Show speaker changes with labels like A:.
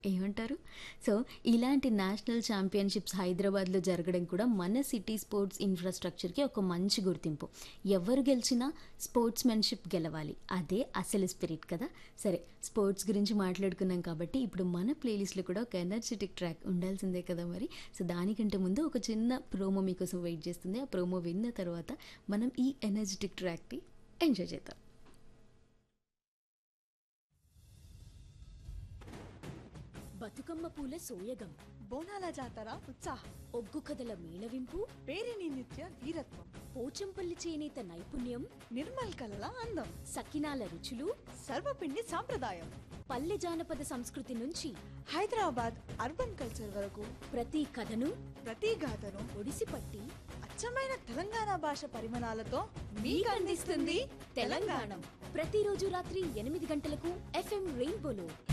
A: ఏమంటారు? సో, ఇలాంటి national championships హైదరాబాద్‌లో జరగడం కూడా మన సిటీ స్పోర్ట్స్ ఇన్‌ఫ్రాస్ట్రక్చర్‌కి ఒక మంచి గుర్తింపు. ఎవరు గెలిచినా స్పోర్ట్స్‌మెన్‌షిప్ గెలవాలి. అదే అసలు స్పిరిట్ కదా! సరే స్పోర్ట్స్ గురించి మాట్లాడుకున్నాం కాబట్టి ఇప్పుడు మన ప్లేలిస్ట్‌లో కూడా ఒక ఎనర్జిటిక్ ట్రాక్ ఉండాల్సిందే కదా మరి. సో, దానికంటే ముందు ఒక చిన్న ప్రోమో మీకోసం వెయిట్ చేస్తుంది. ఆ ప్రోమో విన్న తర్వాత మనం ఈ ఎనర్జిటిక్ ట్రాక్‌ని ఎంజాయ్ చేద్దాం.
B: బతుకమ్మ పూల సోయగం
C: బోనాల జాతర ఉత్సాహం
B: ఒగ్గు కథల మేళవింపు
C: పేరిని నిత్య వీరత్వం
B: పోచంపల్లి చేనేత నైపుణ్యం
C: నిర్మల్ కలల అందం
B: సకినాల రుచులు
C: సర్వపిండి సాంప్రదాయం
B: పల్లె జానపద సంస్కృతి నుంచి
C: హైదరాబాద్ అర్బన్ కల్చర్ వరకు
B: ప్రతి కథను
C: ప్రతి గాథను
B: ఒడిసిపట్టి
C: అచ్చమైన తెలంగాణ భాష పరిమాణాలతో మీకు అందిస్తుంది తెలంగాణ
B: ప్రతిరోజు రాత్రి ఎనిమిది గంటలకు ఎఫ్ఎం రెయిన్బోలో